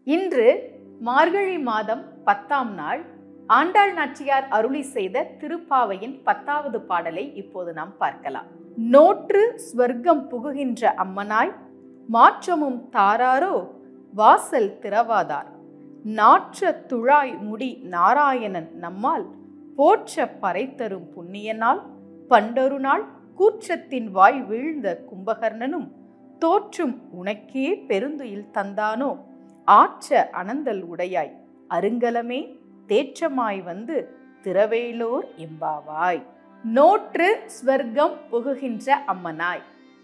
இன்று மார்கழி மாதம் பத்தாம் நாள் ஆண்டாள் நாச்சியார் அருளி செய்த திருப்பாவையின் பத்தாவது பாடலை இப்போது நாம் பார்க்கலாம் நோற்று ஸ்வர்க்கம் புகுகின்ற அம்மனாய் மாற்றமும் தாராரோ வாசல் திறவாதார் நாற்ற துழாய் முடி நாராயணன் நம்மால் போற்ற பறைத்தரும் புண்ணியனால் பண்டொரு நாள் கூற்றத்தின் வாய் வீழ்ந்த கும்பகர்ணனும் தோற்றும் உனக்கே பெருந்துயில் தந்தானோ ஆற்ற அனந்தல் உடையாய் அருங்கலமே தேற்றமாய் வந்து திரவேலோர் எம்பாவாய் நோற்று ஸ்வர்க்கம் புகுகின்ற அம்மனாய்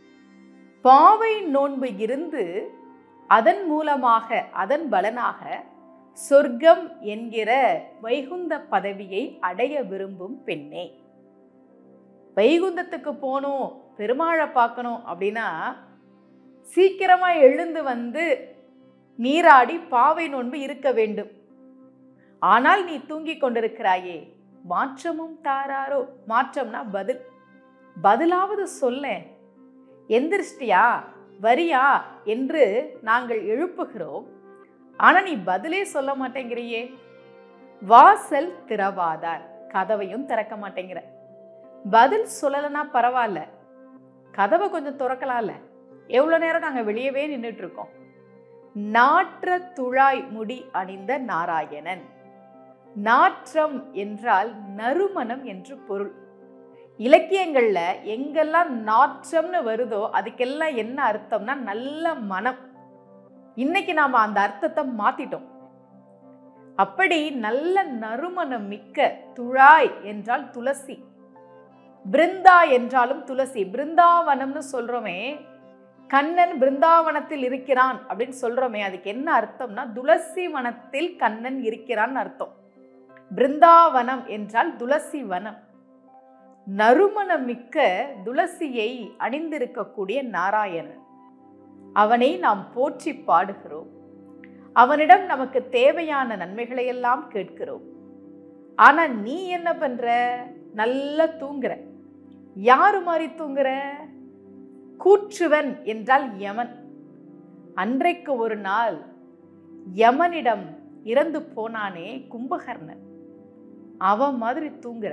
பாவை நோன்பு இருந்து அதன் மூலமாக அதன் பலனாக சொர்க்கம் என்கிற வைகுந்த பதவியை அடைய விரும்பும் பெண்ணே வைகுந்தத்துக்கு போகணும் பெருமாளை பார்க்கணும் அப்படின்னா சீக்கிரமா எழுந்து வந்து நீராடி பாவை நோன்பு இருக்க வேண்டும் ஆனால் நீ தூங்கிக் கொண்டிருக்கிறாயே மாற்றமும் தாராரோ மாற்றம்னா பதில் பதிலாவது சொல்ல எந்திரிச்சிட்டியா வரியா என்று நாங்கள் எழுப்புகிறோம் ஆனா நீ பதிலே சொல்ல மாட்டேங்கிறியே வாசல் திறவாதார் கதவையும் திறக்க மாட்டேங்கிற பதில் சொல்லலைன்னா பரவாயில்ல கதவை கொஞ்சம் திறக்கலாம்ல எவ்வளோ நேரம் நாங்கள் வெளியவே நின்றுட்டு இருக்கோம் நாற்ற துழாய் முடி அணிந்த நாராயணன் நாற்றம் என்றால் நறுமணம் என்று பொருள் இலக்கியங்கள்ல எங்கெல்லாம் நாற்றம்னு வருதோ அதுக்கெல்லாம் என்ன அர்த்தம்னா நல்ல மனம் இன்னைக்கு நாம அந்த அர்த்தத்தை மாத்திட்டோம் அப்படி நல்ல நறுமணம் மிக்க துழாய் என்றால் துளசி பிருந்தா என்றாலும் துளசி பிருந்தாவனம்னு சொல்றோமே கண்ணன் பிருந்தாவனத்தில் இருக்கிறான் அப்படின்னு சொல்றோமே அதுக்கு என்ன அர்த்தம்னா துளசி வனத்தில் கண்ணன் இருக்கிறான் அர்த்தம் பிருந்தாவனம் என்றால் துளசி வனம் நறுமணம் மிக்க துளசியை அணிந்திருக்கக்கூடிய நாராயணன் அவனை நாம் போற்றி பாடுகிறோம் அவனிடம் நமக்கு தேவையான நன்மைகளை எல்லாம் கேட்கிறோம் ஆனா நீ என்ன பண்ற நல்லா தூங்குற யாரு மாதிரி தூங்குற கூற்றுவன் என்றால் யமன் அன்றைக்கு ஒரு நாள் யமனிடம் இறந்து போனானே கும்பகர்ணன் அவன் மாதிரி தூங்குற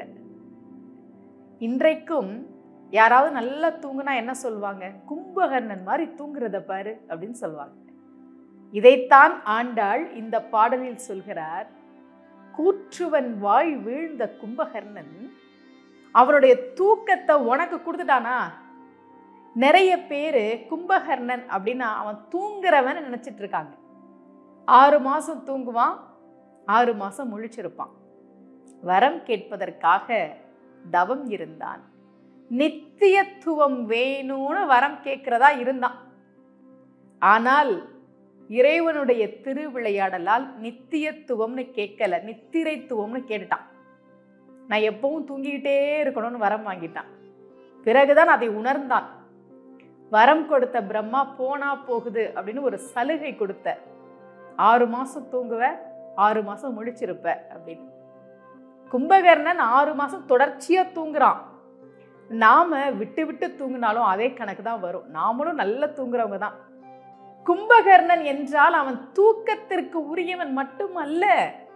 இன்றைக்கும் யாராவது நல்லா தூங்குனா என்ன சொல்லுவாங்க கும்பகர்ணன் மாதிரி தூங்குறத பாரு அப்படின்னு சொல்லுவாங்க இதைத்தான் ஆண்டாள் இந்த பாடலில் சொல்கிறார் கூற்றுவன் வாய் வீழ்ந்த கும்பகர்ணன் அவனுடைய தூக்கத்தை உனக்கு கொடுத்துட்டானா நிறைய பேர் கும்பகர்ணன் அப்படின்னா அவன் தூங்குறவன் நினைச்சிட்டு இருக்காங்க ஆறு மாசம் தூங்குவான் ஆறு மாசம் முழிச்சிருப்பான் வரம் கேட்பதற்காக தவம் இருந்தான் நித்தியத்துவம் வேணும்னு வரம் கேட்கிறதா இருந்தான் ஆனால் இறைவனுடைய திருவிளையாடலால் நித்தியத்துவம்னு கேட்கல நித்திரைத்துவம்னு கேட்டுட்டான் நான் எப்பவும் தூங்கிக்கிட்டே இருக்கணும்னு வரம் வாங்கிட்டான் பிறகுதான் அதை உணர்ந்தான் வரம் கொடுத்த பிரம்மா போனா போகுது அப்படின்னு ஒரு சலுகை கொடுத்த ஆறு மாசம் தூங்குவ ஆறு மாசம் முழிச்சிருப்ப அப்படின்னு கும்பகர்ணன் ஆறு மாசம் தொடர்ச்சியா தூங்குறான் நாம விட்டு விட்டு தூங்கினாலும் அதே கணக்கு தான் வரும் நாமளும் நல்லா தூங்குறவங்க தான் கும்பகர்ணன் என்றால் அவன் தூக்கத்திற்கு உரியவன் மட்டுமல்ல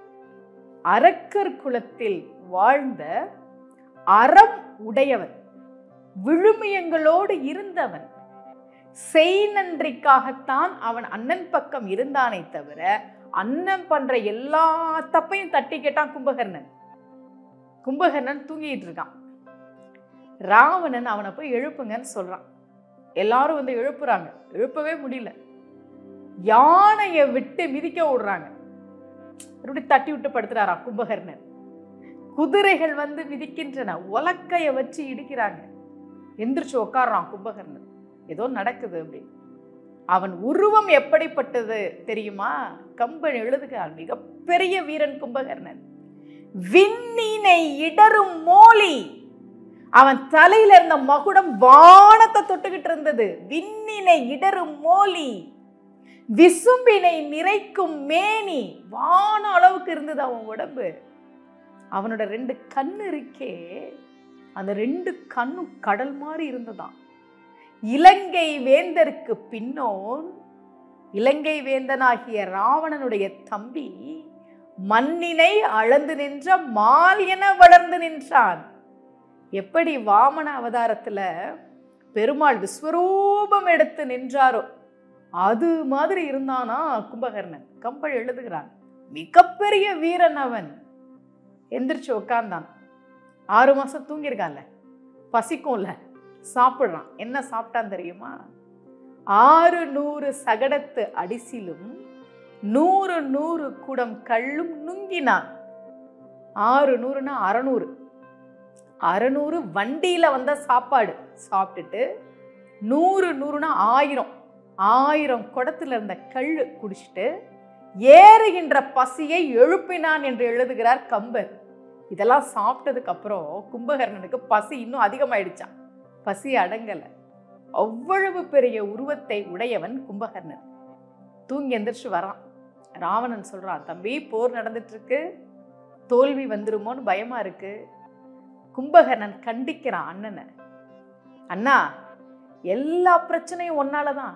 அரக்கர் குலத்தில் வாழ்ந்த அறம் உடையவன் விழுமியங்களோடு இருந்தவன் செய் நன்றிக்காகத்தான் அவன் அண்ணன் பக்கம் இருந்தானே தவிர அண்ணன் பண்ற எல்லா தப்பையும் தட்டி கேட்டான் கும்பகர்ணன் கும்பகர்ணன் தூங்கிட்டு இருக்கான் ராவணன் அவனை போய் எழுப்புங்கன்னு சொல்றான் எல்லாரும் வந்து எழுப்புறாங்க எழுப்பவே முடியல யானையை விட்டு மிதிக்க விடுறாங்க அப்படி தட்டி விட்டு படுத்துறாராம் கும்பகர்ணன் குதிரைகள் வந்து மிதிக்கின்றன உலக்கைய வச்சு இடிக்கிறாங்க எந்திரிச்சு உட்காடுறான் கும்பகர்ணன் ஏதோ நடக்குது அப்படின்னு அவன் உருவம் எப்படிப்பட்டது தெரியுமா கம்பன் எழுதுகிறான் மிகப்பெரிய வீரன் கும்பகர்ணன் விண்ணினை இடரும் மோலி அவன் தலையில இருந்த மகுடம் வானத்தை தொட்டுக்கிட்டு இருந்தது விண்ணினை இடரும் மோலி விசும்பினை நிறைக்கும் மேனி வான அளவுக்கு இருந்தது அவன் உடம்பு அவனோட ரெண்டு கண்ணு இருக்கே அந்த ரெண்டு கண்ணும் கடல் மாதிரி இருந்ததாம் இலங்கை வேந்தருக்கு பின்னோன் இலங்கை வேந்தனாகிய ராவணனுடைய தம்பி மண்ணினை அளந்து நின்ற மால் என வளர்ந்து நின்றான் எப்படி வாமன அவதாரத்துல பெருமாள் விஸ்வரூபம் எடுத்து நின்றாரோ அது மாதிரி இருந்தானா கும்பகர்ணன் கம்பள் எழுதுகிறான் மிகப்பெரிய வீரன் அவன் எந்திரிச்சு உட்கார்ந்தான் ஆறு மாசம் தூங்கியிருக்கான்ல பசிக்கும்ல சாப்பிடுறான் என்ன சாப்பிட்டான் தெரியுமா ஆறு நூறு சகடத்து அடிசிலும் நூறு நூறு குடம் கள்ளும் நுங்கினான் ஆறு நூறுனா அறநூறு அறநூறு வண்டியில வந்த சாப்பாடு சாப்பிட்டுட்டு நூறு நூறுனா ஆயிரம் ஆயிரம் குடத்துல இருந்த கள்ளு குடிச்சிட்டு ஏறுகின்ற பசியை எழுப்பினான் என்று எழுதுகிறார் கம்பர் இதெல்லாம் சாப்பிட்டதுக்கு அப்புறம் கும்பகர்ணனுக்கு பசி இன்னும் அதிகமாயிடுச்சான் பசி அடங்கல அவ்வளவு பெரிய உருவத்தை உடையவன் கும்பகர்ணன் தூங்கி எந்திரிச்சு வரான் ராவணன் சொல்றான் தம்பி போர் நடந்துட்டு இருக்கு தோல்வி வந்துருமோன்னு பயமா இருக்கு கும்பகர்ணன் கண்டிக்கிறான் அண்ணனை அண்ணா எல்லா பிரச்சனையும் ஒன்னாலதான்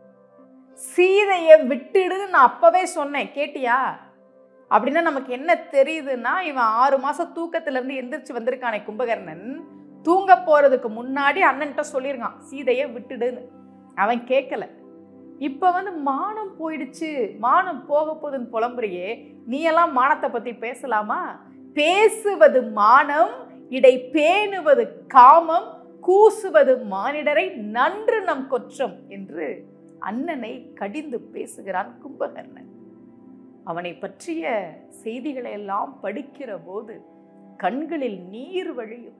சீதையை விட்டுடுன்னு நான் அப்பவே சொன்னேன் கேட்டியா அப்படின்னா நமக்கு என்ன தெரியுதுன்னா இவன் ஆறு மாசம் தூக்கத்துல இருந்து எந்திரிச்சு வந்திருக்கானே கும்பகர்ணன் தூங்க போறதுக்கு முன்னாடி அண்ணன்கிட்ட சொல்லியிருக்கான் சீதையை விட்டுடுன்னு அவன் கேட்கல இப்ப வந்து மானம் போயிடுச்சு மானம் போக போகுதுன்னு புலம்புறியே நீ எல்லாம் மானத்தை பத்தி பேசலாமா பேசுவது மானம் இடை பேணுவது காமம் கூசுவது மானிடரை நன்று நம் கொற்றம் என்று அண்ணனை கடிந்து பேசுகிறான் கும்பகர்ணன் அவனை பற்றிய செய்திகளை எல்லாம் படிக்கிற போது கண்களில் நீர் வழியும்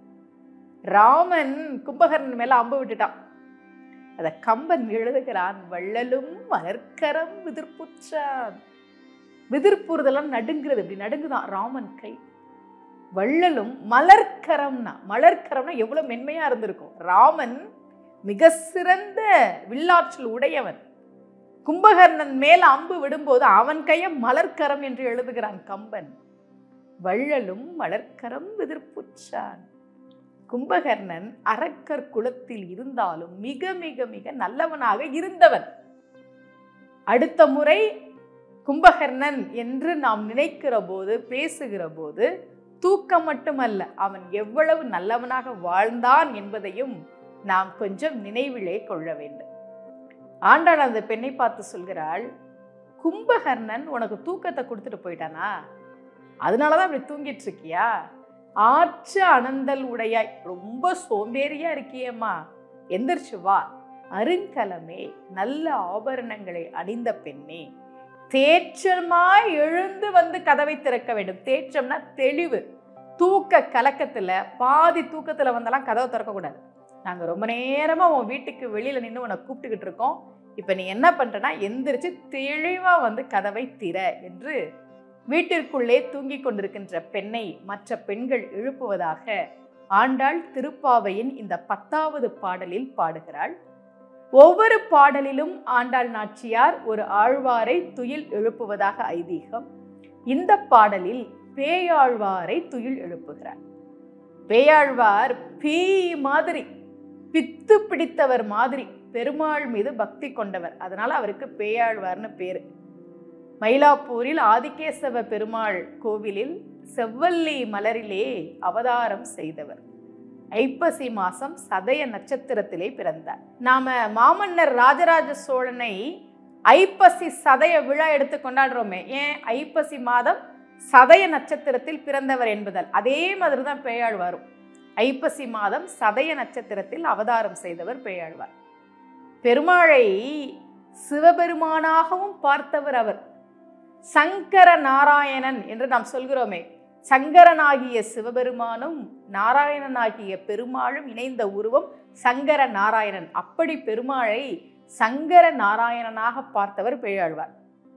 ராமன் கும்பகர்ணன் மேல அம்பு விட்டுட்டான் அத கம்பன் எழுதுகிறான் வள்ளலும் மலர்க்கரம் விதிர்ப்புற்றான் விதிர்ப்புறதெல்லாம் நடுங்கிறது இப்படி நடுங்குதான் ராமன் கை வள்ளலும் மலர்க்கரம்னா மலர்க்கரம்னா எவ்வளவு மென்மையா இருந்திருக்கும் ராமன் மிக சிறந்த வில்லாற்றல் உடையவன் கும்பகர்ணன் மேல அம்பு விடும்போது அவன் கைய மலர்க்கரம் என்று எழுதுகிறான் கம்பன் வள்ளலும் மலர்க்கரம் விதிர்ப்புற்றான் கும்பகர்ணன் அரக்கர் குலத்தில் இருந்தாலும் மிக மிக மிக நல்லவனாக இருந்தவன் அடுத்த முறை கும்பகர்ணன் என்று நாம் நினைக்கிற போது பேசுகிற போது தூக்கம் மட்டுமல்ல அவன் எவ்வளவு நல்லவனாக வாழ்ந்தான் என்பதையும் நாம் கொஞ்சம் நினைவிலே கொள்ள வேண்டும் ஆண்டாள் அந்த பெண்ணை பார்த்து சொல்கிறாள் கும்பகர்ணன் உனக்கு தூக்கத்தை கொடுத்துட்டு போயிட்டானா அதனாலதான் அப்படி தூங்கிட்டு இருக்கியா ஆற்ற அனந்தல் உடையாய் ரொம்ப சோம்பேறியா இருக்கியேம்மா எந்திரிச்சு வா அருங்கலமே நல்ல ஆபரணங்களை அணிந்த பெண்ணே தேற்றமாய் எழுந்து வந்து கதவை திறக்க வேண்டும் தேற்றம்னா தெளிவு தூக்க கலக்கத்துல பாதி தூக்கத்துல வந்தெல்லாம் கதவை திறக்கக்கூடாது நாங்க ரொம்ப நேரமா உன் வீட்டுக்கு வெளியில நின்று உன்னை கூப்பிட்டுக்கிட்டு இருக்கோம் இப்ப நீ என்ன பண்றனா எந்திரிச்சு தெளிவா வந்து கதவை திற என்று வீட்டிற்குள்ளே தூங்கிக் கொண்டிருக்கின்ற பெண்ணை மற்ற பெண்கள் எழுப்புவதாக ஆண்டாள் திருப்பாவையின் இந்த பத்தாவது பாடலில் பாடுகிறாள் ஒவ்வொரு பாடலிலும் ஆண்டாள் நாச்சியார் ஒரு ஆழ்வாரை துயில் எழுப்புவதாக ஐதீகம் இந்த பாடலில் பேயாழ்வாரை துயில் எழுப்புகிறார் பேயாழ்வார் பேய் மாதிரி பித்து பிடித்தவர் மாதிரி பெருமாள் மீது பக்தி கொண்டவர் அதனால அவருக்கு பேயாழ்வார்னு பேரு மயிலாப்பூரில் ஆதிகேசவ பெருமாள் கோவிலில் செவ்வல்லி மலரிலே அவதாரம் செய்தவர் ஐப்பசி மாசம் சதய நட்சத்திரத்திலே பிறந்தார் நாம மாமன்னர் ராஜராஜ சோழனை ஐப்பசி சதய விழா எடுத்து கொண்டாடுறோமே ஏன் ஐப்பசி மாதம் சதய நட்சத்திரத்தில் பிறந்தவர் என்பதால் அதே மாதிரி தான் பேயாழ்வாரும் ஐப்பசி மாதம் சதய நட்சத்திரத்தில் அவதாரம் செய்தவர் பேயாழ்வார் பெருமாளை சிவபெருமானாகவும் பார்த்தவர் அவர் சங்கர நாராயணன் என்று நாம் சொல்கிறோமே சங்கரனாகிய சிவபெருமானும் நாராயணனாகிய பெருமாளும் இணைந்த உருவம் சங்கர நாராயணன் அப்படி பெருமாளை சங்கர நாராயணனாக பார்த்தவர் பேயாழ்வார்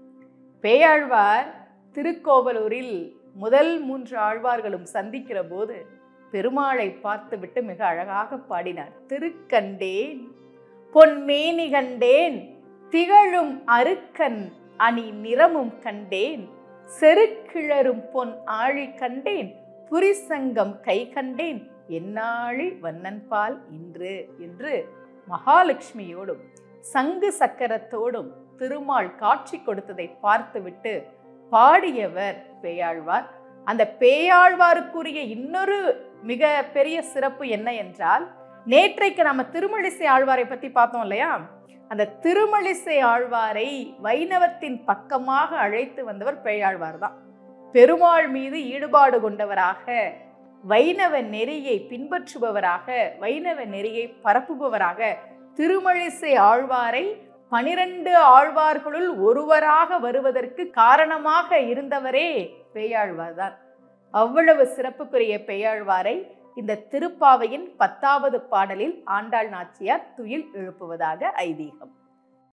பேயாழ்வார் திருக்கோவலூரில் முதல் மூன்று ஆழ்வார்களும் சந்திக்கிற போது பெருமாளை பார்த்துவிட்டு மிக அழகாக பாடினார் திருக்கண்டேன் பொன்மேனி கண்டேன் திகழும் அருக்கன் அணி நிறமும் கண்டேன் செருக்கிழரும் பொன் ஆழி கண்டேன் புரிசங்கம் கை கண்டேன் என்னாழி வண்ணன்பால் இன்று என்று மகாலட்சுமியோடும் சங்கு சக்கரத்தோடும் திருமால் காட்சி கொடுத்ததை பார்த்துவிட்டு பாடியவர் பேயாழ்வார் அந்த பேயாழ்வாருக்குரிய இன்னொரு மிக பெரிய சிறப்பு என்ன என்றால் நேற்றைக்கு நம்ம திருமழிசை ஆழ்வாரை பத்தி பார்த்தோம் இல்லையா அந்த திருமழிசை ஆழ்வாரை வைணவத்தின் பக்கமாக அழைத்து வந்தவர் பேயாழ்வார் தான் பெருமாள் மீது ஈடுபாடு கொண்டவராக வைணவ நெறியை பின்பற்றுபவராக வைணவ நெறியை பரப்புபவராக திருமழிசை ஆழ்வாரை பனிரெண்டு ஆழ்வார்களுள் ஒருவராக வருவதற்கு காரணமாக இருந்தவரே பேயாழ்வார் தான் அவ்வளவு சிறப்புக்குரிய பேயாழ்வாரை இந்த திருப்பாவையின் பத்தாவது பாடலில் ஆண்டாள் நாச்சியார் துயில் எழுப்புவதாக ஐதீகம்